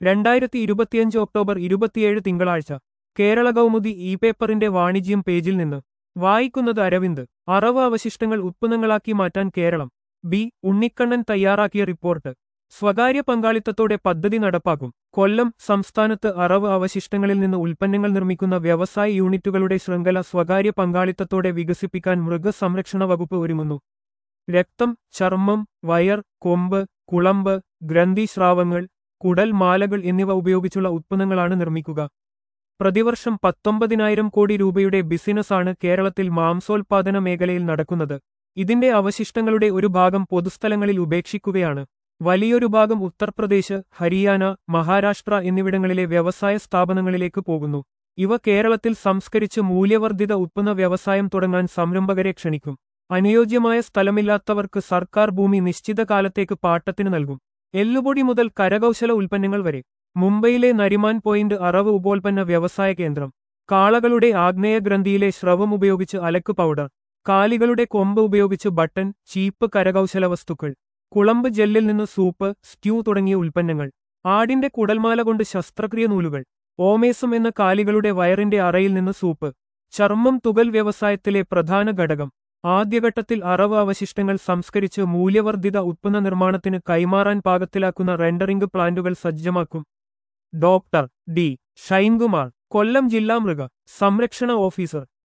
രണ്ടായിരത്തി ഇരുപത്തിയഞ്ച് ഒക്ടോബർ ഇരുപത്തിയേഴ് തിങ്കളാഴ്ച കേരള കൗമുദി ഇ പേപ്പറിന്റെ വാണിജ്യം പേജിൽ നിന്ന് വായിക്കുന്നത് അരവിന്ദ് അറവ് അവശിഷ്ടങ്ങൾ ഉത്പന്നങ്ങളാക്കി മാറ്റാൻ കേരളം ബി ഉണ്ണിക്കണ്ണൻ തയ്യാറാക്കിയ റിപ്പോർട്ട് സ്വകാര്യ പങ്കാളിത്തത്തോടെ പദ്ധതി നടപ്പാക്കും കൊല്ലം സംസ്ഥാനത്ത് അറവ് അവശിഷ്ടങ്ങളിൽ നിന്ന് ഉൽപ്പന്നങ്ങൾ നിർമ്മിക്കുന്ന വ്യവസായ യൂണിറ്റുകളുടെ ശൃംഖല സ്വകാര്യ പങ്കാളിത്തത്തോടെ വികസിപ്പിക്കാൻ മൃഗസംരക്ഷണ വകുപ്പ് ഒരുങ്ങുന്നു രക്തം ചർമ്മം വയർ കൊമ്പ് കുളമ്പ് ഗ്രന്ഥിസ്രാവങ്ങൾ കുടൽ മാലകൾ എന്നിവ ഉപയോഗിച്ചുള്ള ഉത്പന്നങ്ങളാണ് നിർമ്മിക്കുക പ്രതിവർഷം പത്തൊമ്പതിനായിരം കോടി രൂപയുടെ ബിസിനസ്സാണ് കേരളത്തിൽ മാംസോൽപാദന മേഖലയിൽ നടക്കുന്നത് ഇതിന്റെ അവശിഷ്ടങ്ങളുടെ ഒരു ഭാഗം പൊതുസ്ഥലങ്ങളിൽ ഉപേക്ഷിക്കുകയാണ് വലിയൊരു ഭാഗം ഉത്തർപ്രദേശ് ഹരിയാന മഹാരാഷ്ട്ര എന്നിവിടങ്ങളിലെ വ്യവസായ സ്ഥാപനങ്ങളിലേക്ക് പോകുന്നു ഇവ കേരളത്തിൽ സംസ്കരിച്ച് മൂല്യവർദ്ധിത ഉത്പന്ന വ്യവസായം തുടങ്ങാൻ സംരംഭകരെ ക്ഷണിക്കും അനുയോജ്യമായ സ്ഥലമില്ലാത്തവർക്ക് സർക്കാർ ഭൂമി നിശ്ചിത കാലത്തേക്ക് പാട്ടത്തിന് നൽകും എല്ലുപൊടി മുതൽ കരകൗശല ഉൽപ്പന്നങ്ങൾ വരെ മുംബൈയിലെ നരിമാൻ പോയിന്റ് അറവ് ഉപോൽപ്പന്ന വ്യവസായ കേന്ദ്രം കാളകളുടെ ആഗ്നേയഗ്രന്ഥിയിലെ സ്രവം ഉപയോഗിച്ച് അലക്ക് പൗഡർ കാലികളുടെ കൊമ്പ് ഉപയോഗിച്ച് ബട്ടൺ ചീപ്പ് കരകൗശല വസ്തുക്കൾ കുളമ്പ് ജെല്ലിൽ നിന്ന് സൂപ്പ് സ്റ്റ്യൂ തുടങ്ങിയ ഉൽപ്പന്നങ്ങൾ ആടിന്റെ കുടൽമാല കൊണ്ട് ശസ്ത്രക്രിയ നൂലുകൾ ഓമേസം എന്ന കാലികളുടെ വയറിന്റെ അറയിൽ നിന്ന് സൂപ്പ് ചർമ്മം തുകൽ വ്യവസായത്തിലെ പ്രധാന ഘടകം ആദ്യഘട്ടത്തിൽ അറവ് അവശിഷ്ടങ്ങൾ സംസ്കരിച്ച് മൂല്യവർദ്ധിത ഉത്പന്ന നിർമ്മാണത്തിന് കൈമാറാൻ പാകത്തിലാക്കുന്ന റെൻഡറിംഗ് പ്ലാന്റുകൾ സജ്ജമാക്കും ഡോക്ടർ ഡി ഷൈൻകുമാർ കൊല്ലം ജില്ലാ മൃഗ സംരക്ഷണ ഓഫീസർ